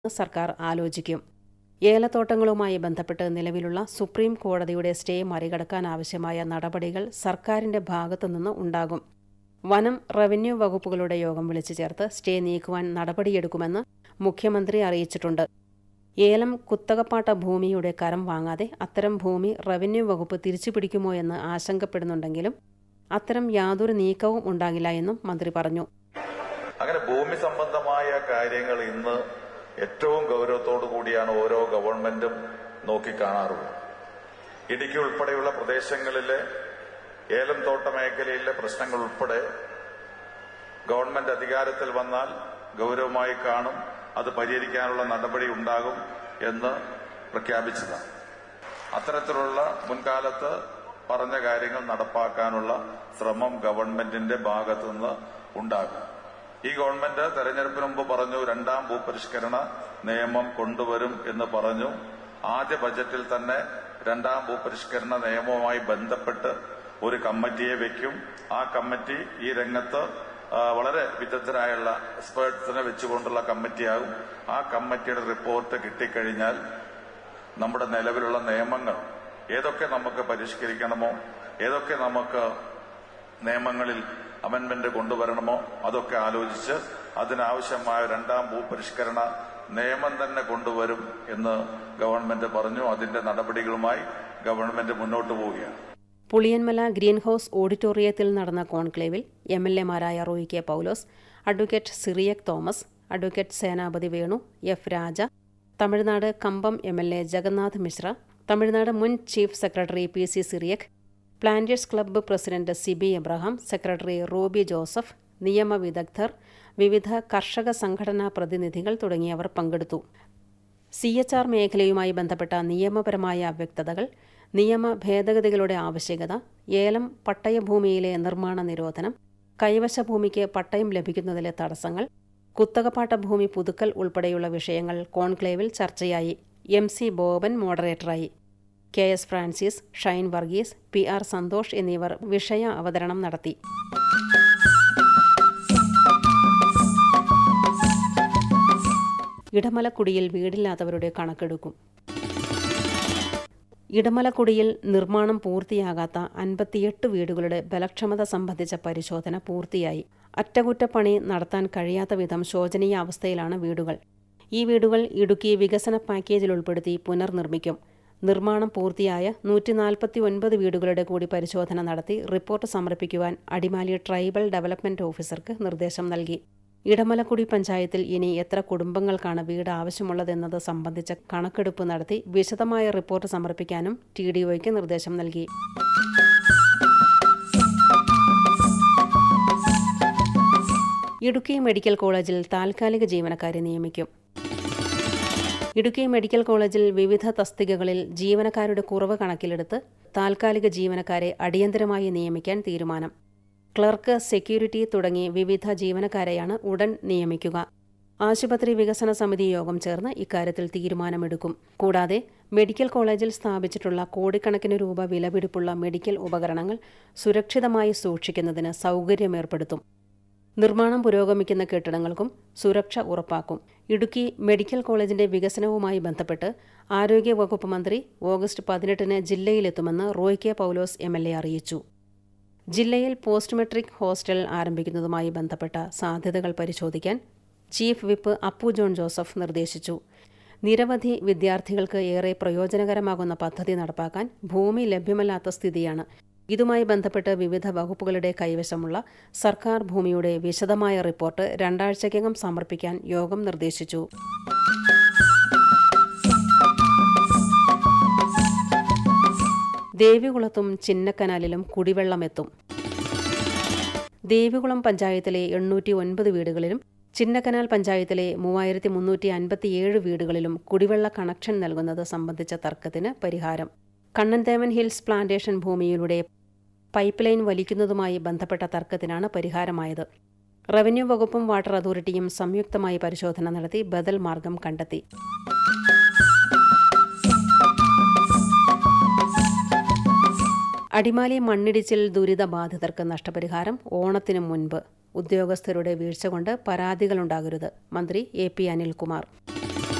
സർക്കാർ ആലോചിക്കും ഏലത്തോട്ടങ്ങളുമായി ബന്ധപ്പെട്ട് നിലവിലുള്ള സുപ്രീം കോടതിയുടെ സ്റ്റേ മറികടക്കാനാവശ്യമായ നടപടികൾ സർക്കാരിന്റെ ഭാഗത്തുനിന്ന് ഉണ്ടാകും വനം റവന്യൂ വകുപ്പുകളുടെ യോഗം വിളിച്ചു ചേർത്ത് സ്റ്റേ നീക്കുവാൻ നടപടിയെടുക്കുമെന്ന് മുഖ്യമന്ത്രി അറിയിച്ചിട്ടുണ്ട് ഏലം കുത്തകപ്പാട്ട ഭൂമിയുടെ കരം വാങ്ങാതെ അത്തരം ഭൂമി റവന്യൂ വകുപ്പ് തിരിച്ചുപിടിക്കുമോ എന്ന് ആശങ്കപ്പെടുന്നുണ്ടെങ്കിലും അത്തരം യാതൊരു നീക്കവും ഉണ്ടാകില്ല എന്നും മന്ത്രി പറഞ്ഞു അങ്ങനെ ഭൂമി സംബന്ധമായ കാര്യങ്ങൾ ഇന്ന് ഏറ്റവും ഗൗരവത്തോടു കൂടിയാണ് ഓരോ ഗവൺമെന്റും നോക്കിക്കാണാറുള്ളത് ഇടുക്കി ഉൾപ്പെടെയുള്ള പ്രദേശങ്ങളിലെ ഏലം തോട്ട മേഖലയിലെ പ്രശ്നങ്ങൾ ഉൾപ്പെടെ ഗവൺമെന്റ് അധികാരത്തിൽ വന്നാൽ ഗൗരവമായി കാണും അത് പരിഹരിക്കാനുള്ള നടപടി ഉണ്ടാകും എന്ന് പ്രഖ്യാപിച്ചതാണ് അത്തരത്തിലുള്ള മുൻകാലത്ത് പറഞ്ഞ കാര്യങ്ങൾ നടപ്പാക്കാനുള്ള ശ്രമം ഗവൺമെന്റിന്റെ ഭാഗത്തുനിന്ന് ഉണ്ടാകും ഈ ഗവൺമെന്റ് തെരഞ്ഞെടുപ്പിന് മുമ്പ് പറഞ്ഞു രണ്ടാം ഭൂപരിഷ്കരണ നിയമം കൊണ്ടുവരും എന്ന് പറഞ്ഞു ആദ്യ ബജറ്റിൽ തന്നെ രണ്ടാം ഭൂപരിഷ്കരണ നിയമവുമായി ബന്ധപ്പെട്ട് ഒരു കമ്മിറ്റിയെ വെക്കും ആ കമ്മിറ്റി ഈ രംഗത്ത് ആ, വളരെ വിദഗ്ധരായുള്ള എക്സ്പേർട്സിനെ വെച്ചുകൊണ്ടുള്ള കമ്മിറ്റിയാകും ആ കമ്മിറ്റിയുടെ റിപ്പോർട്ട് കിട്ടിക്കഴിഞ്ഞാൽ നമ്മുടെ നിലവിലുള്ള നിയമങ്ങൾ ഏതൊക്കെ നമുക്ക് പരിഷ്കരിക്കണമോ ഏതൊക്കെ നമുക്ക് നിയമങ്ങളിൽ അമെന്റ്മെന്റ് കൊണ്ടുവരണമോ അതൊക്കെ ആലോചിച്ച് അതിനാവശ്യമായ രണ്ടാം ഭൂപരിഷ്കരണ നിയമം തന്നെ കൊണ്ടുവരും എന്ന് ഗവൺമെന്റ് പറഞ്ഞു അതിന്റെ നടപടികളുമായി ഗവൺമെന്റ് മുന്നോട്ട് പോവുകയാണ് പുളിയന്മല ഗ്രീൻ ഹൌസ് ഓഡിറ്റോറിയത്തിൽ നടന്ന കോൺക്ലേവിൽ എം എൽ എമാരായ Roy K Paulose advocate Cyriac Thomas advocate Senapathy Venu F Raja Tamil Nadu Kambam M L A Jagannath Mishra Tamil Nadu മുൻ chief secretary P C Cyriac planters club president Sibi Abraham secretary Robby Joseph നിയമ വിദഗ്ധർ വിവിധ കർഷക സംഘടനാ പ്രതിനിധികൾ തുടങ്ങിയവർ പങ്കെടുത്തു സി എച്ച് ആർ മേഖലയുമായി ബന്ധപ്പെട്ട നിയമപരമായ അവ്യക്തതകൾ നിയമ ഭേദഗതികളുടെ ആവശ്യകത ഏലം പട്ടയഭൂമിയിലെ നിർമ്മാണ നിരോധനം കൈവശ ഭൂമിക്ക് പട്ടയം ലഭിക്കുന്നതിലെ തടസ്സങ്ങൾ കുത്തകപ്പാട്ട ഭൂമി പുതുക്കൽ ഉൾപ്പെടെയുള്ള വിഷയങ്ങൾ കോൺക്ലേവിൽ ചർച്ചയായി എം സി ബോബൻ മോഡറേറ്ററായി K S Francis Shine Varghese P R Santhosh എന്നിവർ വിഷയ അവതരണം നടത്തി ഇടമലക്കുടിയിൽ വീടില്ലാത്തവരുടെ കണക്കെടുക്കും ഇടമലക്കുടിയിൽ നിർമ്മാണം പൂർത്തിയാകാത്ത അൻപത്തിയെട്ട് വീടുകളുടെ ബലക്ഷമത സംബന്ധിച്ച പരിശോധന പൂർത്തിയായി അറ്റകുറ്റപ്പണി നടത്താൻ കഴിയാത്ത വിധം ശോചനീയ അവസ്ഥയിലാണ് വീടുകൾ ഈ വീടുകൾ ഇടുക്കി വികസന പാക്കേജിൽ ഉൾപ്പെടുത്തി പുനർനിർമ്മിക്കും നിർമ്മാണം പൂർത്തിയായ നൂറ്റി നാൽപ്പത്തി ഒൻപത് വീടുകളുടെ കൂടി പരിശോധന നടത്തി റിപ്പോർട്ട് സമർപ്പിക്കുവാൻ അടിമാലി ട്രൈബൽ ഡെവലപ്മെന്റ് ഓഫീസർക്ക് നിർദ്ദേശം നൽകി ഇടമലക്കുടി പഞ്ചായത്തിൽ ഇനി എത്ര കുടുംബങ്ങൾക്കാണ് വീട് ആവശ്യമുള്ളതെന്നത് സംബന്ധിച്ച കണക്കെടുപ്പ് നടത്തി വിശദമായ റിപ്പോർട്ട് സമർപ്പിക്കാനും ടി ഡി ഒയ്ക്ക് നിർദ്ദേശം നൽകി ഇടുക്കി മെഡിക്കൽ കോളേജിൽ താൽക്കാലിക ജീവനക്കാരെ നിയമിക്കും ഇടുക്കി മെഡിക്കൽ കോളേജിൽ വിവിധ തസ്തികകളിൽ ജീവനക്കാരുടെ കുറവ് കണക്കിലെടുത്ത് താൽക്കാലിക ജീവനക്കാരെ അടിയന്തരമായി നിയമിക്കാൻ തീരുമാനം ക്ലർക്ക് സെക്യൂരിറ്റി തുടങ്ങി വിവിധ ജീവനക്കാരെയാണ് ഉടൻ നിയമിക്കുക ആശുപത്രി വികസന സമിതി യോഗം ചേർന്ന് ഇക്കാര്യത്തിൽ തീരുമാനമെടുക്കും കൂടാതെ മെഡിക്കൽ കോളേജിൽ സ്ഥാപിച്ചിട്ടുള്ള കോടിക്കണക്കിന് രൂപ വിലപിടിപ്പുള്ള മെഡിക്കൽ ഉപകരണങ്ങൾ സുരക്ഷിതമായി സൂക്ഷിക്കുന്നതിന് സൗകര്യമേർപ്പെടുത്തും നിർമ്മാണം പുരോഗമിക്കുന്ന കെട്ടിടങ്ങൾക്കും സുരക്ഷ ഉറപ്പാക്കും ഇടുക്കി മെഡിക്കൽ കോളേജിന്റെ വികസനവുമായി ബന്ധപ്പെട്ട് ആരോഗ്യവകുപ്പ് മന്ത്രി ഓഗസ്റ്റ് പതിനെട്ടിന് ജില്ലയിലെത്തുമെന്ന് Roy K Paulose M L A അറിയിച്ചു ജില്ലയിൽ പോസ്റ്റ് മെട്രിക് ഹോസ്റ്റൽ ആരംഭിക്കുന്നതുമായി ബന്ധപ്പെട്ട സാധ്യതകൾ പരിശോധിക്കാൻ ചീഫ് വിപ്പ് അപ്പു ജോൺ ജോസഫ് നിർദ്ദേശിച്ചു നിരവധി വിദ്യാർത്ഥികൾക്ക് ഏറെ പ്രയോജനകരമാകുന്ന പദ്ധതി നടപ്പാക്കാൻ ഭൂമി ലഭ്യമല്ലാത്ത സ്ഥിതിയാണ് ഇതുമായി ബന്ധപ്പെട്ട് വിവിധ വകുപ്പുകളുടെ കൈവശമുള്ള സർക്കാർ ഭൂമിയുടെ വിശദമായ റിപ്പോർട്ട് രണ്ടാഴ്ചയ്ക്കകം സമർപ്പിക്കാൻ യോഗം നിർദ്ദേശിച്ചു ദേവികുളത്തും ചിന്നക്കനാലിലും കുടിവെള്ളമെത്തും ദേവികുളം പഞ്ചായത്തിലെ എണ്ണൂറ്റി ഒൻപത് വീടുകളിലും ചിന്നക്കനാൽ പഞ്ചായത്തിലെ മൂവായിരത്തി മുന്നൂറ്റി അൻപത്തിയേഴ് വീടുകളിലും കുടിവെള്ള കണക്ഷൻ നൽകുന്നത് സംബന്ധിച്ച തർക്കത്തിന് പരിഹാരം കണ്ണൻതേവൻ ഹിൽസ് പ്ലാന്റേഷൻ ഭൂമിയിലൂടെ പൈപ്പ് ലൈൻ വലിക്കുന്നതുമായി ബന്ധപ്പെട്ട തർക്കത്തിനാണ് പരിഹാരമായത് റവന്യൂ വകുപ്പും വാട്ടർ അതോറിറ്റിയും സംയുക്തമായി പരിശോധന നടത്തി ബദൽ മാർഗം കണ്ടെത്തി അടിമാലി മണ്ണിടിച്ചിൽ ദുരിതബാധിതർക്ക് നഷ്ടപരിഹാരം ഓണത്തിനു മുൻപ് ഉദ്യോഗസ്ഥരുടെ വീഴ്ച കൊണ്ട് പരാതികളുണ്ടാകരുത് മന്ത്രി എ പി അനിൽകുമാർ